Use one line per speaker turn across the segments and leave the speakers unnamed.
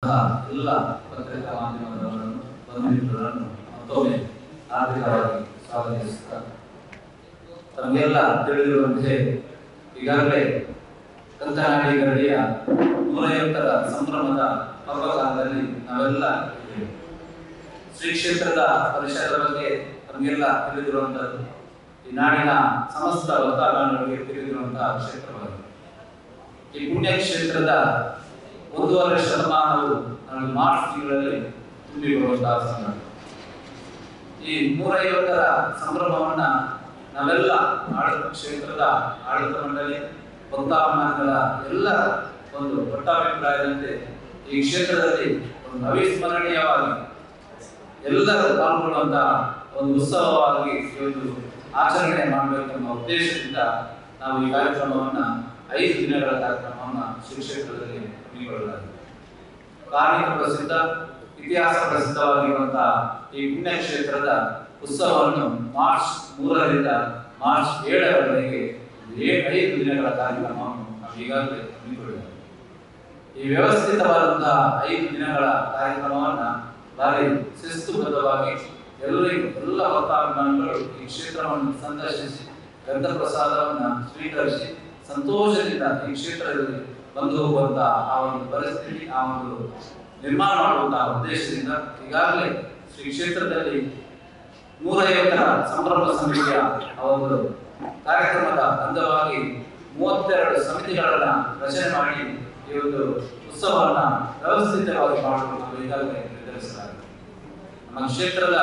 ಎಲ್ಲ ಪತ್ರಿಕಾ ಮಾಧ್ಯಮದವರನ್ನು ಬಂಧುಮಿತ್ರರನ್ನು ಮತ್ತೊಮ್ಮೆ ಆರ್ಥಿಕವಾಗಿ ಸ್ವಾಗತಿಸುತ್ತಾ ತಮಗೆಲ್ಲ ತಿಳಿದಿರುವಂತೆ ಈಗಾಗಲೇ ಕಂಕನಾಡಿ ಗರಡಿಯ ನೂರೈವತ್ತರ ಸಂಭ್ರಮದ ಪರ್ವಕಾಲದಲ್ಲಿ ನಾವೆಲ್ಲ ಇದ್ದೇವೆ ಶ್ರೀ ಕ್ಷೇತ್ರದ ಪರಿಸರದ ಬಗ್ಗೆ ನಮಗೆಲ್ಲ ತಿಳಿದಿರುವಂತದ್ದು ಈ ನಾಡಿನ ಸಮಸ್ತ ಭಕ್ತಾಗಣಗಳಿಗೆ ತಿಳಿದಿರುವಂತಹ ಕ್ಷೇತ್ರವಾಗಿದೆ ಈ ಪುಣ್ಯ ಕ್ಷೇತ್ರದ ಒಂದೂವರೆ ಶತಮಾನವು ನಾನು ಮಾರ್ಚ್ ತಿಂಗಳಲ್ಲಿ ತುಂಬಿ ಬರುವಂತಹ ಸಂದರ್ಭ ಈ ನೂರೈವತ್ತರ ಸಂಭ್ರಮವನ್ನ ನಾವೆಲ್ಲ ಆಡಳಿತ ಕ್ಷೇತ್ರದ ಆಡಳಿತ ಮಂಡಳಿ ಭಕ್ತಾಭಿಮಾನಿಗಳ ಎಲ್ಲರ ಒಂದು ಒಟ್ಟಾಭಿಪ್ರಾಯದಂತೆ ಈ ಕ್ಷೇತ್ರದಲ್ಲಿ ಒಂದು ಅವಿಸ್ಮರಣೀಯವಾಗಿ ಎಲ್ಲರೂ ಪಾಲ್ಗೊಳ್ಳುವಂತಹ ಒಂದು ಉತ್ಸವವಾಗಿ ಇವತ್ತು ಆಚರಣೆ ಮಾಡಬೇಕೆಂಬ ಉದ್ದೇಶದಿಂದ ನಾವು ಈ ಕಾರ್ಯಕ್ರಮವನ್ನ ಐದು ದಿನಗಳ ಕಾರ್ಯಕ್ರಮವನ್ನ ಶ್ರೀ ಕ್ಷೇತ್ರದಲ್ಲಿ ಹಮ್ಮಿಕೊಳ್ಳಲಾಗಿದೆ ಕಾರ್ಮಿಕ ಪ್ರಸಿದ್ಧ ಇತಿಹಾಸ ಪ್ರಸಿದ್ಧವಾಗಿರುವಂತಹ ಈ ಪುಣ್ಯ ಕ್ಷೇತ್ರದ ಉತ್ಸವವನ್ನು ಮಾರ್ಚ್ ಮೂರರಿಂದ ಮಾರ್ಚ್ ಏಳರವರೆಗೆ ಏ- ಐದು ದಿನಗಳ ಕಾರ್ಯಕ್ರಮವನ್ನು ನಾವು ಈಗಾಗಲೇ ಹಮ್ಮಿಕೊಂಡಿದ್ದೇವೆ ಈ ವ್ಯವಸ್ಥಿತವಾದಂತಹ ಐದು ದಿನಗಳ ಕಾರ್ಯಕ್ರಮವನ್ನ ಭಾರಿ ಶಿಸ್ತುಬದ್ಧವಾಗಿ ಎಲ್ಲರಿಗೂ ಎಲ್ಲ ಭಕ್ತಾಭಿಮಾನಿಗಳು ಈ ಕ್ಷೇತ್ರವನ್ನು ಸಂದರ್ಶಿಸಿ ಗ್ರಂಥ ಪ್ರಸಾದವನ್ನ ಸ್ವೀಕರಿಸಿ ಸಂತೋಷದಿಂದ ಈ ಕ್ಷೇತ್ರದಲ್ಲಿ ಬಂದು ಹೋಗುವಂತಹ ಆ ಒಂದು ಪರಿಸ್ಥಿತಿ ಆ ಒಂದು ನಿರ್ಮಾಣ ಮಾಡುವಂತಹ ಉದ್ದೇಶದಿಂದ ಈಗಾಗಲೇ ಶ್ರೀ ಕ್ಷೇತ್ರದಲ್ಲಿ ನೂರೈವತ್ತರ ಸಂಭ್ರಮ ಸಮಿತಿಯ ಆ ಒಂದು ಕಾರ್ಯಕ್ರಮದ ಅಂಗವಾಗಿ ಮೂವತ್ತೆರಡು ಸಮಿತಿಗಳನ್ನ ರಚನೆ ಮಾಡಿ ಈ ಒಂದು ಉತ್ಸವವನ್ನ ವ್ಯವಸ್ಥಿತವಾಗಿ ಮಾಡಲು ನಾವು ಈಗಾಗಲೇ ನಿರ್ಧರಿಸಲಾಗಿದೆ ನಮ್ಮ ಕ್ಷೇತ್ರದ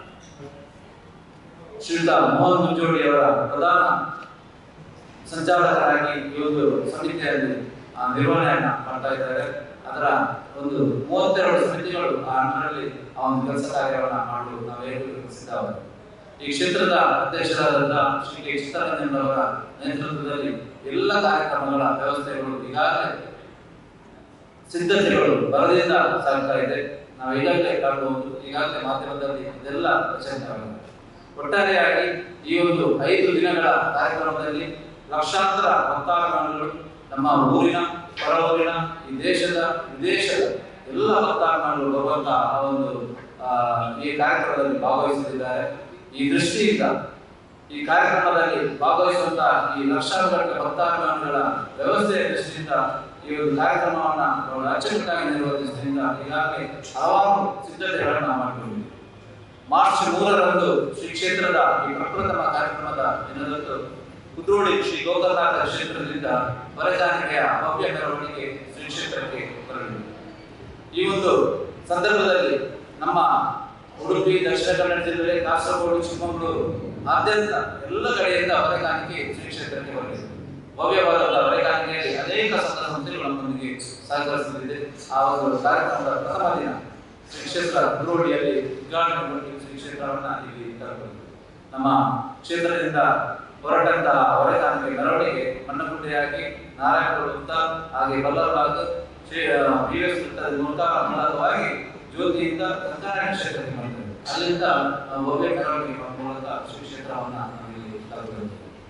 ಶ್ರೀಯುತ ಮೋಹನ್ ಮುಂಜೋಡಿ ಅವರ ಪ್ರಧಾನ ಸಂಚಾಲಕರಾಗಿ ಈ ಒಂದು ಸಮಿತಿಯಲ್ಲಿ ಆ, ನಿರ್ವಹಣೆಯನ್ನ ಮಾಡ್ತಾ ಇದ್ದಾರೆ ಅದರ ಒಂದು ಮೂವತ್ತೆರಡು ಸಮಿತಿಗಳು ಆ ಹಂತದಲ್ಲಿ ಆ ಒಂದು ಕೆಲಸ ಕಾರ್ಯವನ್ನ ಮಾಡಲು ನಾವೇನು ಸಿದ್ಧವಾಗಿದೆ ಈ ಕ್ಷೇತ್ರದ ಅಧ್ಯಕ್ಷರಾದಂತಹ ಶ್ರೀ ಕೆ ಚಿತ್ತರಂಜನ್ ಅವರ ನೇತೃತ್ವದಲ್ಲಿ ಎಲ್ಲ ಕಾರ್ಯಕ್ರಮಗಳ ವ್ಯವಸ್ಥೆಗಳು ಈಗಾಗಲೇ ಸಿದ್ಧತೆಗಳು ಬರದಿಂದ ಸಾಗ್ತಾ ಇದೆ ನಾವು ಈಗಾಗಲೇ ಕಾಣಬಹುದು ಈಗಾಗಲೇ ಮಾಧ್ಯಮದಲ್ಲಿ ಇದೆಲ್ಲ ಪ್ರಚಲಿತವಾಗಿದೆ ಒಟ್ಟಾರೆಯಾಗಿ ಈ ಒಂದು ಐದು ದಿನಗಳ ಕಾರ್ಯಕ್ರಮದಲ್ಲಿ ಲಕ್ಷಾಂತರ ಭಕ್ತಾಭಿಮಾನಿಗಳು ನಮ್ಮ ಊರಿನ ಹೊರ ಊರಿನ ಈ ದೇಶದ ವಿದೇಶದ ಎಲ್ಲ ಭಕ್ತಾಭಿಮಾನಿಗಳು ಬರುವಂತಹ ಆ ಒಂದು ಆ, ಈ ಕಾರ್ಯಕ್ರಮದಲ್ಲಿ ಭಾಗವಹಿಸುತ್ತಿದ್ದಾರೆ ಈ ದೃಷ್ಟಿಯಿಂದ ಈ ಕಾರ್ಯಕ್ರಮದಲ್ಲಿ ಭಾಗವಹಿಸುವಂತಹ ಈ ಲಕ್ಷಾನುಗಟ್ಟಲೆ ಭಕ್ತಾಭಿಮಾನಿಗಳ ವ್ಯವಸ್ಥೆಯ ದೃಷ್ಟಿಯಿಂದ ಈ ಒಂದು ಕಾರ್ಯಕ್ರಮವನ್ನ ನಾವು ಅಚ್ಚುಕಟ್ಟಾಗಿ ನಿರ್ವಹಿಸುವುದರಿಂದ ಈಗಾಗಲೇ ಹಲವಾರು ಸಿದ್ಧತೆಗಳನ್ನ ಮಾಡಿಕೊಂಡಿದ್ದೇವೆ ಮಾರ್ಚ್ ಮೂರರಂದು ಶ್ರೀ ಕ್ಷೇತ್ರದ ಈ ಪ್ರಪ್ರಥಮ ಕಾರ್ಯಕ್ರಮದ ದಿನದಂದು ಕುದ್ರೋಳಿ ಶ್ರೀ ಗೋಕರ್ನಾಥ ಕ್ಷೇತ್ರದಿಂದ ಹೊರಜಾನಿಕೆಯ ಭವ್ಯ ಮೆರವಣಿಗೆ ಶ್ರೀ ಕ್ಷೇತ್ರಕ್ಕೆ ಬರಲಿದೆ ಈ ಒಂದು ಸಂದರ್ಭದಲ್ಲಿ ನಮ್ಮ ಉಡುಪಿ ದಕ್ಷಿಣ ಕನ್ನಡ ಜಿಲ್ಲೆ ಕಾಸರಗೋಡು ಚಿಕ್ಕಮಗಳೂರು ಆದ್ಯಂತ ಎಲ್ಲ ಕಡೆಯಿಂದ ಹೊರಗಾಣಿಕೆ ಶ್ರೀ ಕ್ಷೇತ್ರಕ್ಕೆ ಬರಲಿದೆ ಭವ್ಯವಾದ ಹೊರಗಾಣಿಕೆಯಲ್ಲಿ ಅನೇಕ ಸಂಘ ಸಂಸ್ಥೆಗಳು ನಮ್ಮೊಂದಿಗೆ ಸಹಕರಿಸಲಿದೆ ಆ ಒಂದು ಕಾರ್ಯಕ್ರಮದ ಪ್ರಥಮ ದಿನ ಶ್ರೀ ಕ್ಷೇತ್ರ ಕುದ್ರೋಳಿಯಲ್ಲಿ ಉದ್ಘಾಟನೆ ಮಾಡಿ ಶ್ರೀ ಕ್ಷೇತ್ರವನ್ನ ಇಲ್ಲಿ ತರಬಹುದು ನಮ್ಮ ಕ್ಷೇತ್ರದಿಂದ ಹೊರಟಂತಹ ಹೊರಗಾಣಿಕೆ ಮೆರವಣಿಗೆ ಮಣ್ಣಗುಡ್ಡೆಯಾಗಿ ನಾರಾಯಣಪುರ ವೃತ್ತ ಹಾಗೆ ಬಲ್ಲರಬಾಗ್ ಶ್ರೀ ಬಿ ಎಸ್ ವೃತ್ತದ ಮೂಲಕ ಮೂಲಕವಾಗಿ ಜ್ಯೋತಿಯಿಂದ ಕಂಕನಾಡಿ ಕ್ಷೇತ್ರಕ್ಕೆ ಮಾಡ್ತೇವೆ ಅಲ್ಲಿಂದ ನಾವು ಭವ್ಯ ಮೆರವಣಿಗೆ ಮೂಲಕ ಶ್ರೀ ಕ್ಷೇತ್ರವನ್ನ ನಾವಿಲ್ಲಿ ತಲುಪುತ್ತೇವೆ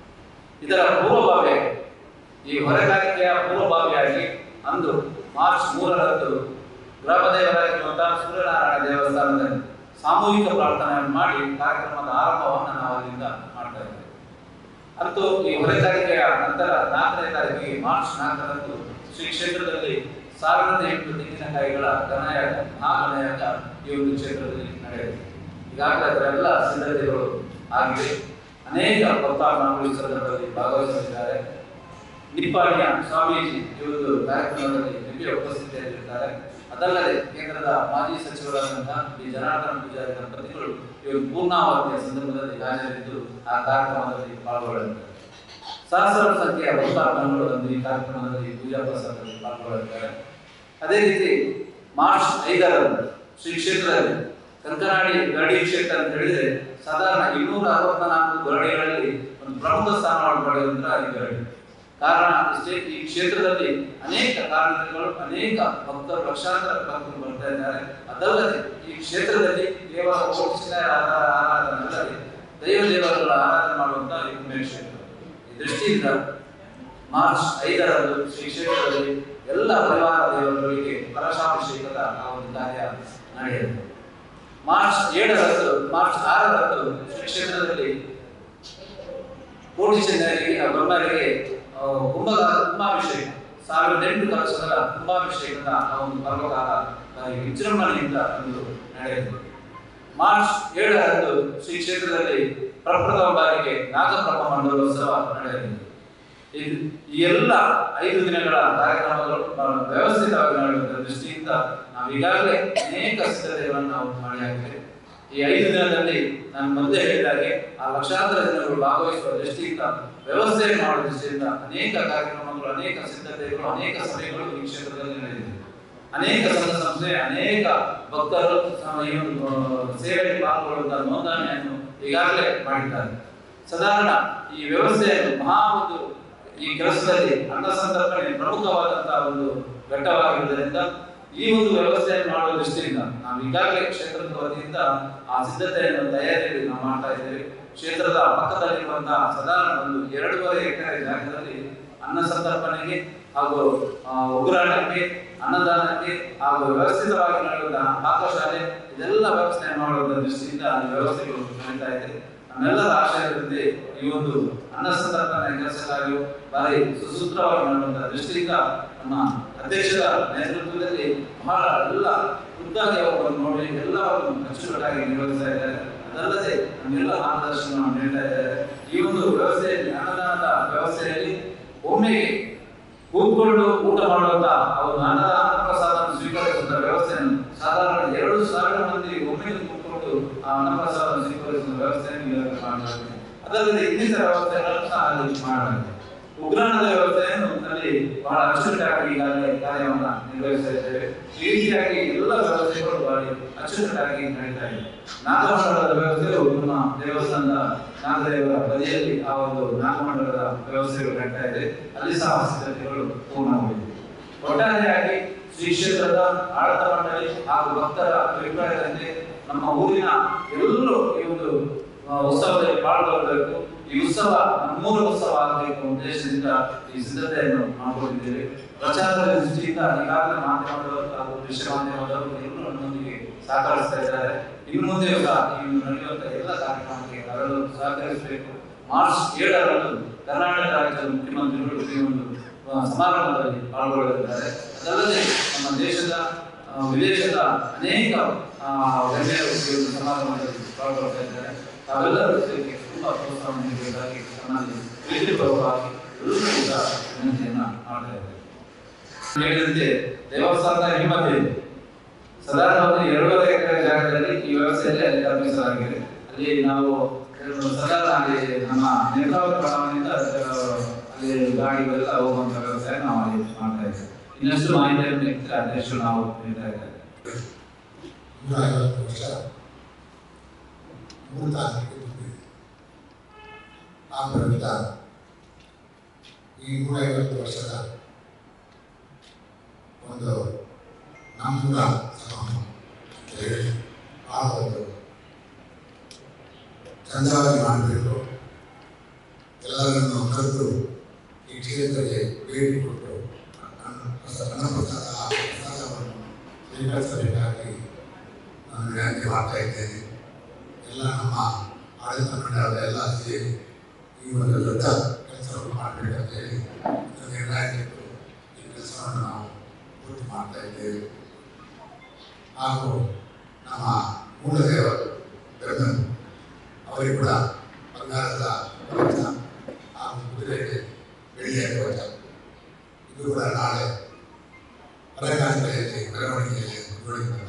ಇದರ ಪೂರ್ವಭಾವಿ ಈ ಹೊರಗಾರಿಕೆಯ ಪೂರ್ವಭಾವಿಯಾಗಿ ಅಂದು ಮಾರ್ಚ್ ಮೂರರಂದು ಗ್ರಾಮ ದೇವರಾಗಿರುವಂತಹ ಸೂರ್ಯನಾರಾಯಣ ದೇವಸ್ಥಾನದಲ್ಲಿ ಸಾಮೂಹಿಕ ಪ್ರಾರ್ಥನೆಯನ್ನು ಮಾಡಿ ಕಾರ್ಯಕ್ರಮದ ಆರಂಭವನ್ನು ನಾವು ಅಲ್ಲಿಂದ ಮಾಡ್ತಾ ಇದ್ದೇವೆ ಅಂತೂ ಈ ಹೊರಗಾರಿಕೆಯ ನಂತರ ನಾಲ್ಕನೇ ತಾರೀಕಿಗೆ ಮಾರ್ಚ್ ನಾಲ್ಕರಂದು ಶ್ರೀ ಕ್ಷೇತ್ರದಲ್ಲಿ ಸಾವಿರದ ಎಂಟು ತೆಂಗಿನಕಾಯಿಗಳ ಗಣಯಾಗ ಮಹಾಗಣಯಾಗ ಈ ಒಂದು ಕ್ಷೇತ್ರದಲ್ಲಿ ನಡೆಯಿದೆ ಈಗಾಗಲೇ ಅದರ ಎಲ್ಲ ಸಿದ್ಧತೆಗಳು ಆಗಿದೆ ಅನೇಕ ಭಕ್ತಾಭಿಮಾನಿಗಳು ಈ ಸಂದರ್ಭದಲ್ಲಿ ಭಾಗವಹಿಸಲಿದ್ದಾರೆ ನಿಪ್ಪಾಣಿಯ ಸ್ವಾಮೀಜಿ ಈ ಒಂದು ಕಾರ್ಯಕ್ರಮದಲ್ಲಿ ದಿವ್ಯ ಉಪಸ್ಥಿತಿಯಲ್ಲಿದ್ದಾರೆ ಅದಲ್ಲದೆ ಕೇಂದ್ರದ ಮಾಜಿ ಸಚಿವರಾದಂತಹ ಡಿ ಜನಾರ್ದನ ಪೂಜಾರಿ ದಂಪತಿಗಳು ಈ ಒಂದು ಪೂರ್ಣಾವಧಿಯ ಸಂದರ್ಭದಲ್ಲಿ ಹಾಜರಿದ್ದು ಆ ಕಾರ್ಯಕ್ರಮದಲ್ಲಿ ಪಾಲ್ಗೊಳ್ಳಲಿದ್ದಾರೆ ಸಹಸ್ರಾರು ಸಂಖ್ಯೆಯ ಭಕ್ತಾಭಿಮಾನಿಗಳು ಬಂದು ಈ ಕಾರ್ಯಕ್ರಮದಲ್ಲಿ ಪೂಜಾ ಪ್ರಸಾದದಲ್ಲಿ ಪಾಲ್ಗೊಳ್ಳಲಿದ್ದಾರೆ ಅದೇ ರೀತಿ ಮಾರ್ಚ್ ಐದರಂದು ಶ್ರೀ ಕ್ಷೇತ್ರದಲ್ಲಿ ಕಂಕನಾಡಿ ಗರಡಿ ಕ್ಷೇತ್ರ ಅಂತ ಹೇಳಿದ್ರೆ ಸಾಧಾರಣ ಇನ್ನೂರ ಅರವತ್ನಾಲ್ಕು ಗರಡಿಗಳಲ್ಲಿ ಒಂದು ಪ್ರಮುಖ ಸ್ಥಾನವನ್ನು ಪಡೆಯುವಂತಹ ಈ ಗರಡಿ ಕಾರಣ ಇಷ್ಟೇ ಈ ಕ್ಷೇತ್ರದಲ್ಲಿ ಅನೇಕ ಕಾರ್ಮಿಕರು ಅನೇಕ ಭಕ್ತರು ಲಕ್ಷಾಂತರ ಭಕ್ತರು ಬರ್ತಾ ಇದ್ದಾರೆ ಅದಲ್ಲದೆ ಈ ಕ್ಷೇತ್ರದಲ್ಲಿ ಕೇವಲ ಕೋಟಿಸಿದ ಆರಾಧನೆ ಅಲ್ಲದೆ ದೈವ ದೇವರುಗಳ ಆರಾಧನೆ ಮಾಡುವಂತಹ ಈ ಪುಣ್ಯ ಕ್ಷೇತ್ರ ಈ ದೃಷ್ಟಿಯಿಂದ ಮಾರ್ಚ್ ಐದರಂದು ಶ್ರೀ ಕ್ಷೇತ್ರದಲ್ಲಿ ಎಲ್ಲ ಪರಿವಾರ ದೇವರುಗಳಿಗೆ ಕಲಶಾಭಿಷೇಕದ ಆ ಒಂದು ಕಾರ್ಯ ನಡೆಯುತ್ತೆ ಮಾರ್ಚ್ ಏಳರಂದು ಮಾರ್ಚ್ ಆರರಂದು ಶ್ರೀ ಕ್ಷೇತ್ರದಲ್ಲಿ ಕೋಟಿ ಚೆನ್ನರಿಗೆ ಬ್ರಹ್ಮರಿಗೆ ಆ, ಕುಂಭ ಕುಂಭಾಭಿಷೇಕ ಸಾವಿರದ ಎಂಟು ಕಲಶಗಳ ಕುಂಭಾಭಿಷೇಕದ ಆ ಒಂದು ಪರ್ವಕಾಲ ಆ, ವಿಜೃಂಭಣೆಯಿಂದ ಒಂದು ನಡೆಯಿತು ಮಾರ್ಚ್ ಏಳರಂದು ಶ್ರೀ ಕ್ಷೇತ್ರದಲ್ಲಿ ಪ್ರಪ್ರಥಮ ಬಾರಿಗೆ ನಾಗಪ್ರಭ ಮಂಡಲೋತ್ಸವ ನಡೆಯಲಿದೆ ಇದು ಈ ಎಲ್ಲ ಐದು ದಿನಗಳ ಕಾರ್ಯಕ್ರಮಗಳು ಬಹಳ ವ್ಯವಸ್ಥಿತವಾಗಿ ನಡೆಯುವ ದೃಷ್ಟಿಯಿಂದ ನಾವು ಈಗಾಗಲೇ ಅನೇಕ ಸಿದ್ಧತೆಗಳನ್ನು ನಾವು ಮಾಡಿ ಆಗಿದೆ ಈ ಐದು ದಿನದಲ್ಲಿ ನಾನು ಮೊದಲೇ ಹೇಳಿದಾಗೆ ಆ ಲಕ್ಷಾಂತರ ಜನರು ಭಾಗವಹಿಸುವ ದೃಷ್ಟಿಯಿಂದ ವ್ಯವಸ್ಥೆ ಮಾಡುವ ದೃಷ್ಟಿಯಿಂದ ಅನೇಕ ಕಾರ್ಯಕ್ರಮಗಳು ಅನೇಕ ಸಿದ್ಧತೆಗಳು ಅನೇಕ ಸಭೆಗಳು ಈ ಕ್ಷೇತ್ರದಲ್ಲಿ ನಡೆದಿದೆ ಅನೇಕ ಸಂಘ ಸಂಸ್ಥೆ ಅನೇಕ ಭಕ್ತರು ತಮ್ಮ ಈ ಒಂದು ಆ, ಸೇವೆಯಲ್ಲಿ ಪಾಲ್ಗೊಳ್ಳುವಂತಹ ನೋಂದಣಿಯನ್ನು ಈಗಾಗಲೇ ಮಾಡಿದ್ದಾರೆ ಸಾಧಾರಣ ಈ ವ್ಯವಸ್ಥೆಯನ್ನು ಮಹಾ ಒಂದು ಈ ಕೆಲಸದಲ್ಲಿ ಅನ್ನ ಸಂತರ್ಪಣೆ ಪ್ರಮುಖವಾದಂತಹ ಒಂದು ಘಟ್ಟವಾಗಿರುವುದರಿಂದ ಈ ಒಂದು ವ್ಯವಸ್ಥೆಯನ್ನು ಮಾಡುವ ದೃಷ್ಟಿಯಿಂದ ನಾವು ಈಗಾಗಲೇ ಕ್ಷೇತ್ರದ ವತಿಯಿಂದ ಆ ಸಿದ್ಧತೆಯನ್ನು ತಯಾರಿಯಲ್ಲಿ ನಾವು ಮಾಡ್ತಾ ಇದ್ದೇವೆ ಕ್ಷೇತ್ರದ ಪಕ್ಕದಲ್ಲಿರುವಂತಹ ಸಾಧಾರಣ ಒಂದು ಎರಡೂವರೆ ಎಕರೆ ಜಾಗದಲ್ಲಿ ಅನ್ನ ಸಂತರ್ಪಣೆಗೆ ಹಾಗೂ ಆ, ಉಗ್ರಾಣಕ್ಕೆ ಅನ್ನದಾನಕ್ಕೆ ಹಾಗೂ ವ್ಯವಸ್ಥಿತವಾಗಿ ನಡೆಯುವಂತಹ ಪಾಕಶಾಲೆ ಇದೆಲ್ಲ ವ್ಯವಸ್ಥೆ ಮಾಡುವ ದೃಷ್ಟಿಯಿಂದ ಈ ವ್ಯವಸ್ಥೆಗಳು ನಡೀತಾ ಇದೆ ನಮ್ಮೆಲ್ಲರ ಆಶಯದಂತೆ ಈ ಒಂದು ಅನ್ನ ಸಂತರ್ಪಣೆ ಕೆಲಸಕ್ಕಾಗಿಯೂ ಬಾರಿ ಸುಸೂತ್ರವಾಗಿ ಮಾಡುವಂತಹ ದೃಷ್ಟಿಯಿಂದ ನಮ್ಮ ಅಧ್ಯಕ್ಷರ ನೇತೃತ್ವದಲ್ಲಿ ಬಹಳ ಎಲ್ಲ ಖುದ್ದಾಗಿ ಅವರನ್ನು ನೋಡಿ ಎಲ್ಲವನ್ನು ಅಚ್ಚುಕಟ್ಟಾಗಿ ನಿರ್ವಹಿಸ್ತಾ ಇದ್ದಾರೆ ಅದಲ್ಲದೆ ನಮ್ಮೆಲ್ಲ ಮಾರ್ಗದರ್ಶನವನ್ನು ನೀಡ್ತಾ ಇದ್ದಾರೆ ಈ ಒಂದು ವ್ಯವಸ್ಥೆಯಲ್ಲಿ ಅನ್ನದಾನದ ವ್ಯವಸ್ಥೆಯಲ್ಲಿ ಒಮ್ಮೆಗೆ ಕೂತ್ಕೊಂಡು ಊಟ ಮಾಡುವಂತ ಅವರು ಅನ್ನದ ಅನ್ನಪ್ರಸಾದವನ್ನು ಸ್ವೀಕರಿಸುವಂತ ವ್ಯವಸ್ಥೆಯನ್ನು ಸಾಧಾರಣ ಎರಡು ಸಾವಿರ ಮಂದಿ ಒಮ್ಮೆಗೆ ಕೂತ್ಕೊಂಡು ಆ ಅನ್ನಪ್ರಸಾದವನ್ನು ಸ್ವೀಕರಿಸುವ ವ್ಯವಸ್ಥೆಯನ್ನು ಈಗಾಗಲೇ ಮಾಡಲಾಗಿದೆ ಅದಲ್ಲದೆ ಇನ್ನಿತರ ವ್ಯವಸ್ಥೆಗಳನ್ನು ಸಹ ಅಲ್ಲಿ ಮಾಡಲಾಗಿದೆ ಉಗ್ರಾಣದ ವ್ಯವಸ್ಥೆಯನ್ನು ಅಲ್ಲಿ ಬಹಳ ಅಚ್ಚುಕಟ್ಟಾಗಿ ಈಗಾಗಲೇ ಕಾರ್ಯವನ್ನು ನಿರ್ವಹಿಸ್ತಾ ಇದ್ದೇವೆ ಈ ರೀತಿಯಾಗಿ ಎಲ್ಲ ವ್ಯವಸ್ಥೆಗಳು ಬಹಳ ಅಚ್ಚುಕಟ್ಟಾಗಿ ನಡೀತಾ ಇದೆ ನಾಗಮಂಡಲದ ವ್ಯವಸ್ಥೆಯು ನಮ್ಮ ದೇವಸ್ಥಾನದ ನಾಗದೇವರ ಬದಿಯಲ್ಲಿ ಆ ಒಂದು ನಾಗಮಂಡಲದ ವ್ಯವಸ್ಥೆಗಳು ನಡೀತಾ ಇದೆ ಅಲ್ಲಿ ಸಹ ಸಿದ್ಧತೆಗಳು ಪೂರ್ಣಗೊಂಡಿದೆ ಒಟ್ಟಾರೆಯಾಗಿ ಶ್ರೀ ಕ್ಷೇತ್ರದ ಆಡಳಿತ ಮಂಡಳಿ ಹಾಗೂ ಭಕ್ತರ ಅಭಿಪ್ರಾಯದಂತೆ ನಮ್ಮ ಊರಿನ ಎಲ್ಲರೂ ಈ ಒಂದು ಆ, ಉತ್ಸವದಲ್ಲಿ ಪಾಲ್ಗೊಳ್ಳಬೇಕು ಈ ಉತ್ಸವ ನಮ್ಮೂರ ಉತ್ಸವ ಆಗಬೇಕು ಉದ್ದೇಶದಿಂದ ಈ ಸಿದ್ಧತೆಯನ್ನು ಮಾಡಿಕೊಂಡಿದ್ದೇವೆ ಪ್ರಚಾರದ ದೃಷ್ಟಿಯಿಂದ ಈಗಾಗಲೇ ಮಾಧ್ಯಮದವರು ಹಾಗೂ ದೃಶ್ಯ ಮಾಧ್ಯಮದವರು ಎಲ್ಲರೂ ನಮ್ಮೊಂದಿಗೆ ಸಹಕರಿಸ್ತಾ ಇದ್ದಾರೆ ಇನ್ನು ಮುಂದೆ ಸಹ ಈ ನಡೆಯುವಂತಹ ಎಲ್ಲ ಕಾರ್ಯಕ್ರಮಕ್ಕೆ ಬರಲು ಸಹಕರಿಸಬೇಕು ಮಾರ್ಚ್ ಏಳರಂದು ಕರ್ನಾಟಕ ರಾಜ್ಯದ ಮುಖ್ಯಮಂತ್ರಿಗಳು ಈ ಒಂದು ಆ, ಸಮಾರಂಭದಲ್ಲಿ ಪಾಲ್ಗೊಳ್ಳಲಿದ್ದಾರೆ ಅದಲ್ಲದೆ ನಮ್ಮ ದೇಶದ ಆ, ವಿದೇಶದ ಅನೇಕ ಆ, ಗಣ್ಯರು ಈ ಒಂದು ಸಮಾರಂಭದಲ್ಲಿ ಪಾಲ್ಗೊಳ್ತಾ ಇದ್ದಾರೆ ತಾವೆಲ್ಲರೂ ಇದಕ್ಕೆ ತುಂಬಾ ಪ್ರೋತ್ಸಾಹ ನೀಡಬೇಕಾಗಿ ತಮ್ಮಲ್ಲಿ ಪ್ರೀತಿಪೂರ್ವಕವಾಗಿ ಎಲ್ಲರೂ ಕೂಡ ವಿನಂತಿಯನ್ನ ಮಾಡ್ತಾ ಇದ್ದೇವೆ ಹೇಳಿದಂತೆ ದೇವಸ್ಥಾನದ ಹಿಮ್ಮತ್ತೆ ಇದೆ ಸಾಧಾರಣ ಒಂದು ಎರಡೂವರೆ ಎಕರೆ ಜಾಗದಲ್ಲಿ ಈ ವ್ಯವಸ್ಥೆಯಲ್ಲಿ ಅಲ್ಲಿ ನಿರ್ಮಿಸಲಾಗಿದೆ ಅಲ್ಲಿ ನಾವು ಎರಡು ಸಾಧಾರಣ ಅಲ್ಲಿ ನಮ್ಮ ನೇತ್ರಾವತಿ ಬಡಾವಣೆಯಿಂದ ಆ, ಅಲ್ಲಿ ಗಾಡಿಗಳೆಲ್ಲ ಹೋಗುವಂತ ವ್ಯವಸ್ಥೆ ನಾವು ಅಲ್ಲಿ ಮಾಡ್ತಾ ಇದ್ದೇವೆ ಇನ್ನಷ್ಟು ಮಾಹಿತಿಯನ್ನು ಇದ್ರೆ ಅದೆಷ್ಟು ನಾವು ನೀಡ್ತಾ ಇದ್ದೇವೆ
ನೂರ ಐವತ್ತು ವರ್ಷ ಮೂರು ತಾರೀಕಿಗೆ ತುಂಬಿದೆ ಆ ಪ್ರಯುಕ್ತ ಈ ನೂರ ಐವತ್ತು ವರ್ಷದ ಒಂದು ನಮ್ಮೂರ ಸಮಾರಂಭ ಅಂತ ಹೇಳಿ ಆ ಒಂದು ಚಂದವಾಗಿ ಮಾಡಬೇಕು ಎಲ್ಲರನ್ನು ಕರೆದು ಈ ಕ್ಷೇತ್ರಕ್ಕೆ ಭೇಟಿ ಕೊಟ್ಟು ಅನ್ನ- ಅನ್ನಪ್ರಸಾದ ಆ ಪ್ರಸಾದವನ್ನು ಸ್ವೀಕರಿಸಬೇಕಾಗಿ ನಾನು ವಿನಂತಿ ಮಾಡ್ತಾ ಇದ್ದೇನೆ ಎಲ್ಲ ನಮ್ಮ ಆಡಳಿತ ಮಂಡಳದ ಎಲ್ಲ ಸೇರಿ ಈ ಒಂದು ದೊಡ್ಡ ಕೆಲಸವನ್ನು ಮಾಡಬೇಕಂತ ಹೇಳಿ ಒಂದು ನಿರ್ಣಯ ತೆಗೆದು ಈ ಕೆಲಸವನ್ನು ನಾವು ಪೂರ್ತಿ ಮಾಡ್ತಾ ಇದ್ದೇವೆ ಹಾಗೂ ನಮ್ಮ ಮೂಲ ದೇವರು ಬೆಳಗನ್ ಅವರಿಗೆ ಕೂಡ ಬಂಗಾರದ ಕವಚ ಹಾಗೂ ಕುದುರೆಗೆ ಬೆಳ್ಳಿಯ ಕವಚ ಇದು ಕೂಡ ನಾಳೆ ಅಲಂಕಾರಿಕೆಯಲ್ಲಿ ಮೆರವಣಿಗೆಯಲ್ಲಿ ನೋಡಿಕೊಳ್ಳಲಾಗಿದೆ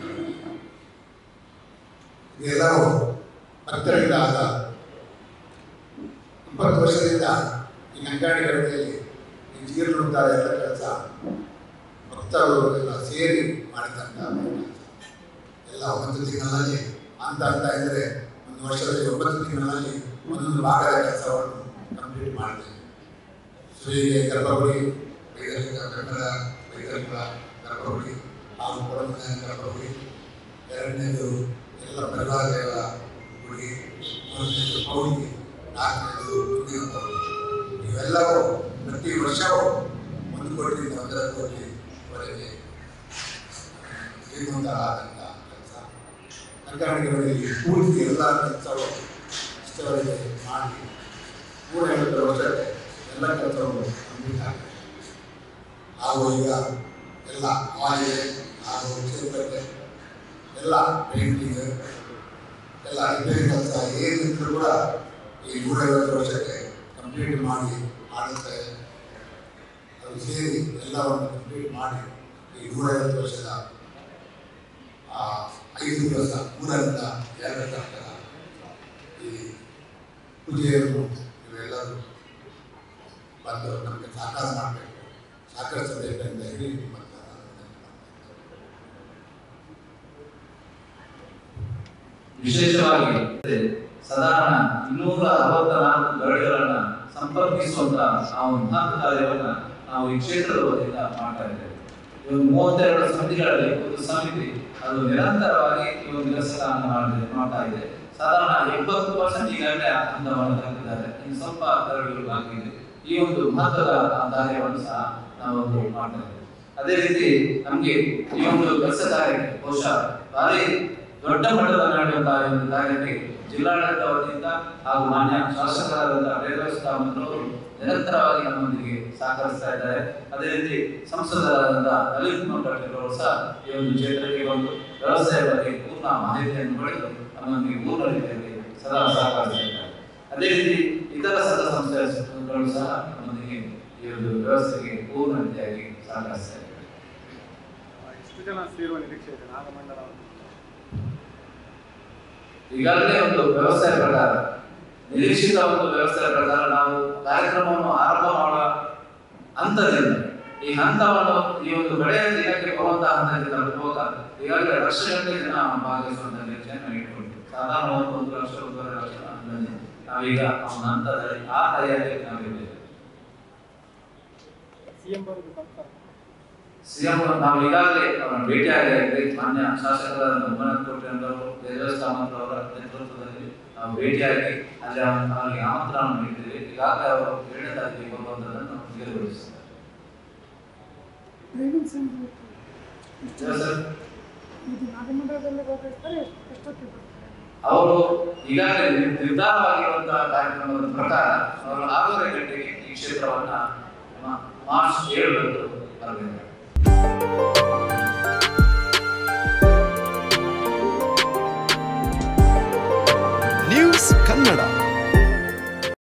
ಇದೆಲ್ಲವೂ ಭಕ್ತರಿಂದ ಆದ ಇಪ್ಪತ್ತು ವರ್ಷದಿಂದ ಈ ಅಂಗಡಿಗಳಲ್ಲಿ ಈ ಜೀರ್ಣೋದ್ಧಾರ ಎಲ್ಲ ಕೆಲಸ ಭಕ್ತರು ಎಲ್ಲ ಸೇರಿ ಮಾಡಿದಂಥ ಎಲ್ಲ ಒಂಬತ್ತು ತಿಂಗಳಲ್ಲಿ ಅಂತ ಅಂತ ಇದ್ದರೆ ಒಂದು ವರ್ಷದಲ್ಲಿ ಒಂಬತ್ತು ತಿಂಗಳಲ್ಲಿ ಒಂದೊಂದು ಭಾಗದ ಕೆಲಸವನ್ನು ಕಂಪ್ಲೀಟ್ ಮಾಡಿದೆ ಶ್ರೀಗೆ ಗರ್ಭಗುಡಿ ವೈದರ್ಭಿಕ ಬೆಂಬಲ ವೈದರ್ಭಿಕ ಗರ್ಭಗುಡಿ ಹಾಗೂ ಕೊಡಮನ ಗರ್ಭಗುಡಿ ಎರಡನೇದು ಎಲ್ಲ ಪರಿವಾರ ದೇವ ಗುಡಿ ಮೂರನೇದು ಪೌಡಿ ನಾಲ್ಕನೇದು ಮುಂದಿನ ಪೌಡಿ ಇವೆಲ್ಲವೂ ಪ್ರತಿ ವರ್ಷವೂ ಒಂದು ಕೋಟಿಯಿಂದ ಒಂದರ ಕೋಟಿವರೆಗೆ ಶ್ರೀಮಂತರಾದಂಥ ಕೆಲಸ ಕರ್ನಾಟಕದಲ್ಲಿ ಪೂರ್ತಿ ಎಲ್ಲ ಕೆಲಸಗಳು ಇಷ್ಟವರೆಗೆ ಮಾಡಿ ನೂರ ಐವತ್ತರ ವರ್ಷಕ್ಕೆ ಎಲ್ಲ ಕೆಲಸಗಳು ಕಂಪ್ಲೀಟ್ ಆಗಿದೆ ಹಾಗೂ ಈಗ ಎಲ್ಲ ಆಯಿಲ್ ಹಾಗೂ ಕ್ಷೇತ್ರಕ್ಕೆ ಎಲ್ಲ ಪೇಂಟಿಂಗ್ ಎಲ್ಲ ರಿಪೇರಿ ಕೆಲಸ ಏನಿದ್ರು ಕೂಡ ಈ ನೂರೈವತ್ತು ವರ್ಷಕ್ಕೆ ಕಂಪ್ಲೀಟ್ ಮಾಡಿ ಮಾಡುತ್ತೆ ಅದು ಸೇರಿ ಎಲ್ಲವನ್ನು ಕಂಪ್ಲೀಟ್ ಮಾಡಿ ಈ ನೂರೈವತ್ತು ವರ್ಷದ ಆ ಐದು ದಿವಸ ಮೂರರಿಂದ ಎರಡು ತನಕ ಈ ಪೂಜೆಯನ್ನು ನೀವೆಲ್ಲರೂ ಬಂದು ನಮಗೆ ಸಾಕಾರ ಮಾಡಬೇಕು ಸಹಕರಿಸಬೇಕೆಂದು ಹೇಳಿ ನಿಮ್ಮನ್ನು ನಾನು ವಿನಂತಿ ಮಾಡ್ತೇನೆ.
ವಿಶೇಷವಾಗಿ ಸಾಧಾರಣ ಇನ್ನೂರ ಅರವತ್ತ ನಾಲ್ಕು ಗರಡಿಗಳನ್ನ ಸಂಪರ್ಕಿಸುವಂತ ಆ ಒಂದು ಮಹತ್ ಕಾರ್ಯವನ್ನ ನಾವು ಈ ಕ್ಷೇತ್ರದ ವತಿಯಿಂದ ಮಾಡ್ತಾ ಇದ್ದೇವೆ ಇವಾಗ ಮೂವತ್ತೆರಡು ಸಮಿತಿಗಳಲ್ಲಿ ಒಂದು ಸಮಿತಿ ಅದು ನಿರಂತರವಾಗಿ ಈ ಒಂದು ಕೆಲಸಗಳನ್ನು ಮಾಡಿದೆ ಮಾಡ್ತಾ ಇದೆ ಸಾಧಾರಣ ಎಪ್ಪತ್ತು ಪರ್ಸೆಂಟ್ ಈಗಾಗಲೇ ಹಂತವನ್ನು ತಲುಪಿದ್ದಾರೆ ಇನ್ನು ಸ್ವಲ್ಪ ಗರಡಿಗಳು ಬಾಕಿ ಇದೆ ಈ ಒಂದು ಮಹತ್ವದ ಆ ಕಾರ್ಯವನ್ನು ಸಹ ನಾವು ಒಂದು ಮಾಡ್ತಾ ಇದ್ದೇವೆ ಅದೇ ರೀತಿ ನಮ್ಗೆ ಈ ಒಂದು ಕೆಲಸ ಕಾರ್ಯಕ್ಕೆ ಬಹುಶಃ ಭಾರಿ ದೊಡ್ಡ ಮಟ್ಟದ ನಡೆಯುವಂತಹ ಈ ಒಂದು ಕಾರ್ಯಕ್ಕೆ ಜಿಲ್ಲಾಡಳಿತ ವತಿಯಿಂದ ಹಾಗೂ ಮಾನ್ಯ ಶಾಸಕರಾದಂಥ ವೇದವ್ಯಾಸ ಕಾಮತ್ ನಿರಂತರವಾಗಿ ನಮ್ಮೊಂದಿಗೆ ಸಹಕರಿಸ್ತಾ ಇದ್ದಾರೆ ಅದೇ ರೀತಿ ಸಂಸದರಾದಂಥ ಲಲಿತ್ ಕುಮಾರ್ ಪಾಟೀಲ್ ಅವರು ಸಹ ಈ ಒಂದು ಕ್ಷೇತ್ರಕ್ಕೆ ಬಂದು ವ್ಯವಸಾಯ ಬಗ್ಗೆ ಪೂರ್ಣ ಮಾಹಿತಿಯನ್ನು ಪಡೆದು ನಮ್ಮೊಂದಿಗೆ ಪೂರ್ಣ ರೀತಿಯಲ್ಲಿ ಸದಾ ಸಹಕರಿಸ್ತಾ ಇದ್ದಾರೆ ಅದೇ ರೀತಿ ಇತರ ಸಂಘ ಸಂಸ್ಥೆಗಳು ಸಹ ನಮ್ಮೊಂದಿಗೆ ಈ ಒಂದು ವ್ಯವಸ್ಥೆಗೆ ಪೂರ್ಣ ರೀತಿಯಾಗಿ ಸಹಕರಿಸ್ತಾ ಇದ್ದಾರೆ
ಎಷ್ಟು ಜನ ಸೇರುವ ನಿರೀಕ್ಷೆ ಇದೆ ನಾಗಮಂಡಲ
ಈಗಾಗಲೇ ಒಂದು ವ್ಯವಸ್ಥೆಯ ಪ್ರಕಾರ ನಿರೀಕ್ಷಿತ ಒಂದು ವ್ಯವಸ್ಥೆಯ ಪ್ರಕಾರ ನಾವು ಕಾರ್ಯಕ್ರಮವನ್ನು ಆರಂಭ ಮಾಡುವ ಹಂತದಿಂದ ಈ ಹಂತವನ್ನು ಈ ಒಂದು ಬೆಳೆಯ ದಿನಕ್ಕೆ ಬರುವಂತಹ ಹಂತಕ್ಕೆ ತಲುಪುವಾಗ ಈಗಾಗಲೇ ಲಕ್ಷಗಟ್ಟಲೆ ಜನ ಭಾಗವಹಿಸುವಂತ ನಿರೀಕ್ಷೆಯನ್ನು ಇಟ್ಕೊಂಡಿದ್ದೀವಿ ಸಾಧಾರಣ ಒಂದು ಒಂದು ಲಕ್ಷ ಒಂದೂವರೆ ಲಕ್ಷ ಅಂದಾಜು ನಾವೀಗ ಅವನ ಹಂತದಲ್ಲಿ ಆ ತಯಾರಿ ನಾವಿದ್ದೇವೆ
ಸಿಎಂ ಬರೋದು ಕನ್ಫರ್ಮ್
ಸಿಎಂ ನಾವು ಈಗಾಗಲೇ ಅವರನ್ನು ಭೇಟಿಯಾಗಿದ್ದೇವೆ ಮಾನ್ಯ ಶಾಸಕರಾದ ಉಮ್ಮನಾಥ್ ಕೋಟೆ ಅವರು ತೇಜಸ್ ಕಾಮತ್ ಅವರ ನೇತೃತ್ವದಲ್ಲಿ ನಾವು ಭೇಟಿಯಾಗಿ ಅಲ್ಲಿ ಅವನ- ಅವರಿಗೆ ಆಮಂತ್ರಣ ನೀಡಿದ್ದೇವೆ ಈಗಾಗಲೇ ಅವರು ಏಳನೇ ತಾರೀಕಿಗೆ ಬರುವಂತದನ್ನು ನಾವು ನಿಗದಿಗೊಳಿಸಿದ್ದಾರೆ
ರೇವಿಂಗ್ ಸಿಂಗ್
ಸರ್,
ಇದು ನಾಗಮಂಡಲದಲ್ಲಿ ಭಾಗವಹಿಸ್ತಾರೆ ಎಷ್ಟು- ಎಷ್ಟೊತ್ತಿಗೆ ಬರ್ತಾರೆ
ಅವರು ಈಗಾಗಲೇ ನಿರ್- ನಿರ್ಧಾರವಾಗಿರುವಂತಹ ಕಾರ್ಯಕ್ರಮದ ಪ್ರಕಾರ ಅವರು ಆರೂವರೆ ಗಂಟೆಗೆ ಈ ಕ್ಷೇತ್ರವನ್ನ ಮ- ಮಾರ್ಚ್ ಏಳರಂದು ಬರಬೇಕು